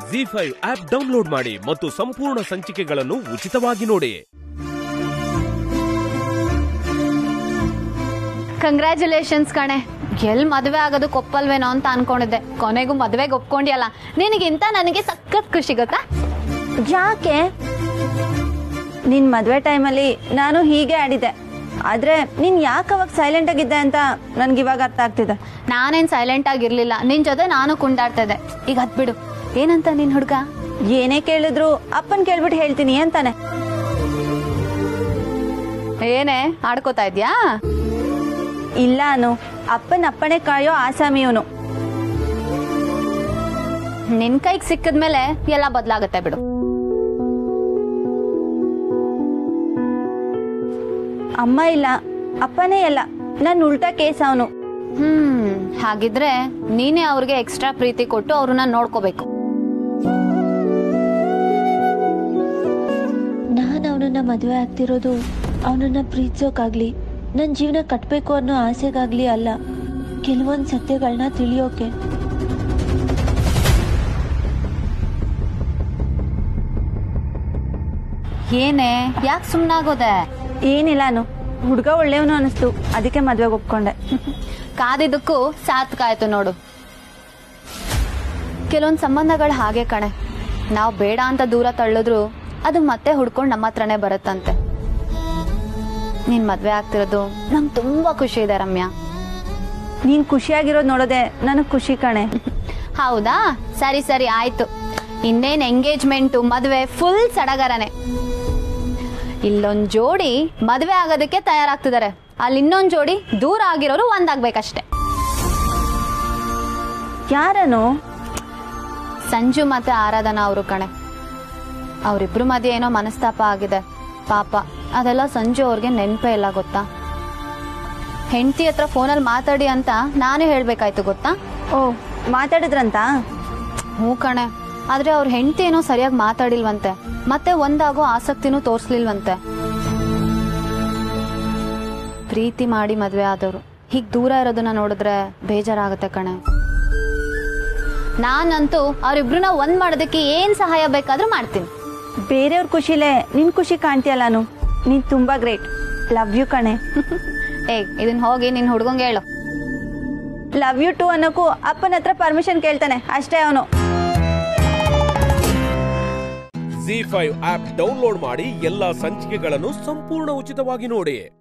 G five app download ಮಾಡಿ ಮತ್ತು ಸಂಪೂರ್ಣ ಸಂಚಿಕೆಗಳನ್ನು ಉಚಿತವಾಗಿ ನೋಡಿ ಕಂಗ್ರ್ಯಾಚುಲೇಷನ್ಸ್ ಕಣೆ ಎಲ್ ಮದುವೆ ಆಗೋದಕ್ಕೆ ಒಪ್ಪಲ್ವೇನೋ ಅಂತ ಅನ್ಕೊಂಡಿದ್ದೆ ಕೊನೆಗೂ ಮದುವೆಗೆ ಒಪ್ಕೊಂಡಿಯಲ್ಲ ನಿನಗಿಂತ ನನಗೆ ಸಖತ್ ಖುಷಿ ಗೊತ್ತಾ ಯಾಕೆ ನಿನ್ ಮದ್ವೆ ಟೈಮಲ್ಲಿ ನಾನು ಹೀಗೆ ಆಡಿದ್ದೆ ಆದ್ರೆ ನೀನ್ ಯಾಕೆ ಅವಾಗ ಸೈಲೆಂಟ್ ಆಗಿದ್ದೆ ಅಂತ ನನ್ಗೆ ಇವಾಗ ಅರ್ಥ ಆಗ್ತಿದೆ ನಾನೇನ್ ಸೈಲೆಂಟ್ ಆಗಿರ್ಲಿಲ್ಲ ನಿನ್ ಜೊತೆ ನಾನು ಕುಂಡಾಡ್ತಾ ಇದ್ದೆ ಈಗ ಅದ್ ಬಿಡು ಏನಂತ ನಿನ್ ಹುಡ್ಗ ಏನೇ ಕೇಳಿದ್ರು ಅಪ್ಪನ್ ಕೇಳ್ಬಿಟ್ಟು ಹೇಳ್ತೀನಿ ಅಂತಾನೆ ಏನೇ ಆಡ್ಕೋತಾ ಇದ್ಯಾ ಇಲ್ಲ ಅನು ಅಪ್ಪನ ಅಪ್ಪಣೆ ಕಾಯೋ ಆಸಾಮಿ ಇವನು ನಿನ್ ಕೈಗೆ ಸಿಕ್ಕದ್ಮೇಲೆ ಎಲ್ಲ ಬದಲಾಗತ್ತೆ ಬಿಡು ಅಮ್ಮ ಇಲ್ಲ ಅಪ್ಪನೇ ಇಲ್ಲ ನನ್ ಉಲ್ಟಾ ಕೇಸ್ ಅವನು ಹ್ಮ್ ಹಾಗಿದ್ರೆ ನೀನೇ ಅವ್ರಿಗೆ ಎಕ್ಸ್ಟ್ರಾ ಪ್ರೀತಿ ಕೊಟ್ಟು ಅವ್ರನ್ನ ನೋಡ್ಕೋಬೇಕು ನಾನು ಅವನನ್ನ ಮದುವೆ ಆಗ್ತಿರೋದು ಅವನನ್ನ ಪ್ರೀತಿಸೋಕಾಗ್ಲಿ ನನ್ನ ಜೀವನ ಕಟ್ಟಬೇಕು ಅನ್ನೋ ಆಸೆಗಾಗ್ಲಿ ಅಲ್ಲ ಕೆಲವೊಂದು ಸತ್ಯಗಳನ್ನ ತಿಳಿಯೋಕೆ ಏನೇ ಯಾಕೆ ಸುಮ್ನಾಗೋದೆ ಏನಿಲ್ಲ ಅನು ಹುಡ್ಗ ಒಳ್ಳೆಯವನು ಅನಿಸ್ತು ಅದಕ್ಕೆ ಮದ್ವೆಗೆ ಒಪ್ಕೊಂಡೆ ಕಾದಿದ್ದಕ್ಕೂ ಸಾರ್ಥಕ ಆಯ್ತು ನೋಡು ಕೆಲವೊಂದು ಸಂಬಂಧಗಳು ಹಾಗೆ ಕಣೆ ನಾವು ಬೇಡ ಅಂತ ದೂರ ತಳ್ಳಿದ್ರು ಅದು ಮತ್ತೆ ಹುಡ್ಕೊಂಡು ನಮ್ಮ ಹತ್ರನೇ ಬರುತ್ತಂತೆ ನೀನ್ ಮದ್ವೆ ಆಗ್ತಿರೋದು ನಂಗೆ ತುಂಬಾ ಖುಷಿ ಇದೆ ರಮ್ಯಾ ನೀನ್ ಖುಷಿಯಾಗಿರೋದ್ ನೋಡೋದೆ ನನಗ್ ಖುಷಿ ಕಣೆ ಹೌದಾ ಸರಿ ಸರಿ ಆಯ್ತು ಇನ್ನೇನ್ ಎಂಗೇಜ್ಮೆಂಟು ಮದ್ವೆ ಫುಲ್ ಸಡಗರನೆ ಇಲ್ಲೊಂದ್ ಜೋಡಿ ಮದ್ವೆ ಆಗೋದಕ್ಕೆ ತಯಾರಾಗ್ತಿದ್ದಾರೆ ಅಲ್ಲಿ ಇನ್ನೊಂದ್ ಜೋಡಿ ದೂರ ಆಗಿರೋರು ಒಂದಾಗ್ಬೇಕಷ್ಟೆ ಯಾರನು ಸಂಜು ಮತ್ತೆ ಆರಾಧನಾ ಅವರು ಕಣೆ ಅವರಿಬ್ರು ಮಧ್ಯೆ ಏನೋ ಮನಸ್ತಾಪ ಆಗಿದೆ ಪಾಪ ಅದೆಲ್ಲ ಸಂಜು ಅವ್ರಿಗೆ ನೆನಪೇ ಇಲ್ಲ ಗೊತ್ತಾ ಹೆಂಡತಿ ಹತ್ರ ಫೋನಲ್ಲಿ ಮಾತಾಡಿ ಅಂತ ನಾನೇ ಹೇಳ್ಬೇಕಾಯ್ತು ಗೊತ್ತಾ ಓ ಮಾತಾಡಿದ್ರಂತ ಹ್ಞೂ ಕಣೆ ಆದ್ರೆ ಅವ್ರ ಹೆಂಡತಿ ಏನೋ ಸರಿಯಾಗಿ ಮಾತಾಡಿಲ್ವಂತೆ ಮತ್ತೆ ಒಂದಾಗೋ ಆಸಕ್ತಿನೂ ತೋರ್ಸ್ಲಿಲ್ವಂತೆ ಪ್ರೀತಿ ಮಾಡಿ ಮದ್ವೆ ಆದವರು ಹೀಗ್ ದೂರ ಇರೋದನ್ನ ನೋಡಿದ್ರೆ ಬೇಜಾರಾಗುತ್ತೆ ಕಣೆ ನಾನಂತೂ ಅವ್ರಿಬ್ರನ್ನ ಒಂದ್ ಮಾಡೋದಕ್ಕೆ ಏನ್ ಸಹಾಯ ಬೇಕಾದ್ರೂ ಮಾಡ್ತೀನಿ ಬೇರೆಯವ್ರ ಖುಷಿಲೇ ನಿನ್ ಖುಷಿ ಕಾಣ್ತೀಯಲ್ಲ ಅನು ನೀನ್ ತುಂಬಾ ಗ್ರೇಟ್ ಲವ್ ಯು ಕಣೆ ಏ ಇದನ್ ಹೋಗಿ ನಿನ್ ಹುಡ್ಗಂಗೆ ಹೇಳು ಲವ್ ಯು ಟು ಅನ್ನೋಕ್ಕೂ ಅಪ್ಪನ ಹತ್ರ ಪರ್ಮಿಷನ್ ಕೇಳ್ತಾನೆ ಅಷ್ಟೇ ಅವನು ಜಿ ಫೈವ್ ಆಪ್ ಡೌನ್ಲೋಡ್ ಮಾಡಿ ಎಲ್ಲಾ ಸಂಚಿಕೆಗಳನ್ನು ಸಂಪೂರ್ಣ ಉಚಿತವಾಗಿ ನೋಡಿ